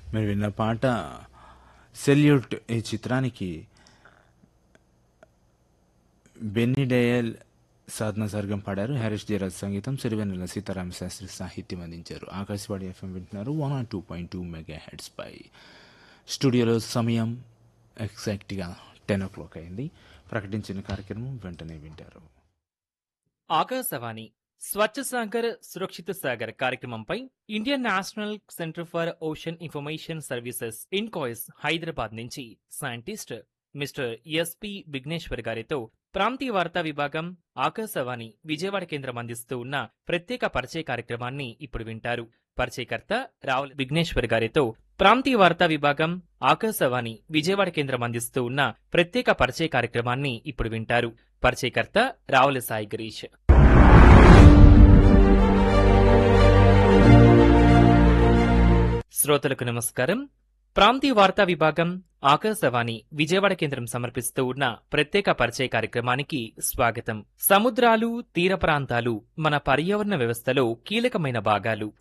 మీరు విన్న పాట సెల్యూట్ ఈ చిత్రానికి బెన్నీ డయల్ సాధన సర్గం పాడారు హ్యారిస్ జయరాజ్ సంగీతం సిరివెన్నెల సీతారామ శాస్త్రి సాహిత్యం అందించారు ఆకాశవాణి ఎఫ్ఎం వింటున్నారు one or two point two megahertz పై స్టూడియోలో సమయం ఎగ్జాక్ట్గా టెన్ ఓ క్లాక్ అయింది ప్రకటించిన కార్యక్రమం వెంటనే వింటారు ఆకాశవాణి స్వచ్ఛ సాగర్ సురక్షిత సాగర్ కార్యక్రమంపై Indian National Centre for Ocean Information Services INCOIS Hyderabad నుంచి సైంటిస్ట్ మిస్టర్ ఎస్పి విఘ్నేశ్వర్ గారితో ప్రాంతీయ వార్తా విభాగం ఆకాశవాణి విజయవాడ కేంద్రం అందిస్తూ ఉన్న ప్రత్యేక పరిచయ కార్యక్రమాన్ని ఇప్పుడు వింటారు పరిచయకర్త రావుల విఘ్నేశ్వర్ గారితో ప్రాంతీయ వార్తా విభాగం ఆకాశవాణి విజయవాడ కేంద్రం అందిస్తూ ఉన్న ప్రత్యేక పరిచయ కార్యక్రమాన్ని ఇప్పుడు వింటారు పరిచయకర్త రావుల సాయి గిరీష్ శ్రోతలకు నమస్కారం ప్రాంతీయ వార్తా విభాగం ఆకాశవాణి విజయవాడ కేంద్రం సమర్పిస్తూ ఉన్న ప్రత్యేక పరిచయ కార్యక్రమానికి స్వాగతం సముద్రాలు తీర ప్రాంతాలు మన పర్యావరణ వ్యవస్థలో కీలకమైన భాగాలు